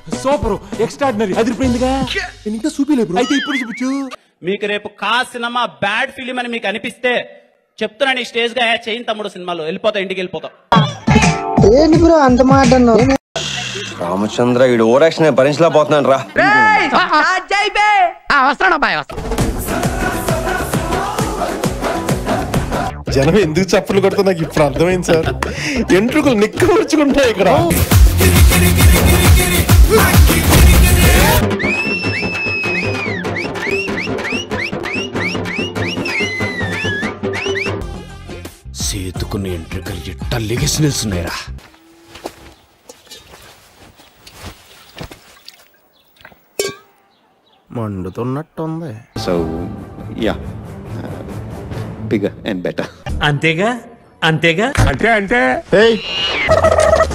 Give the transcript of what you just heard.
super extraordinary అదిరిపోయిందిగా నేను ఇంకా చూపిలే bro అయితే ఇప్పుడు చూపించు మీకు రేపు కా సినిమా బ్యాడ్ ఫిలిం అని మీకు అనిపిస్తే చెప్తున్నాను ఈ స్టేజ్ గా "ఏ, చేయను తమ్ముడు సినిమాలో వెళ్ళిపోతా ఇంటికి వెళ్ళిపోతా ఏంటి బ్రో అంత మాట అన్నావు రామచంద్ర ఈడు ఓవర్ యాక్షన్ భరించలేకపోతున్నాను రా జనం ఎందుకు చప్పులు కొడుతా నాకు ఇప్పుడు అర్థమైంది సార్ ఎంట్రుకలు నిక్కవరుచుకుంటాయి ఇక్కడ సేతుకున్న ఎంట్రికలు ఇట్ట లెగిసి నిల్చున్నాయిరా మండుతున్నట్టుంది so ya bigger and better అంతేగా అంతేగా ఏయ్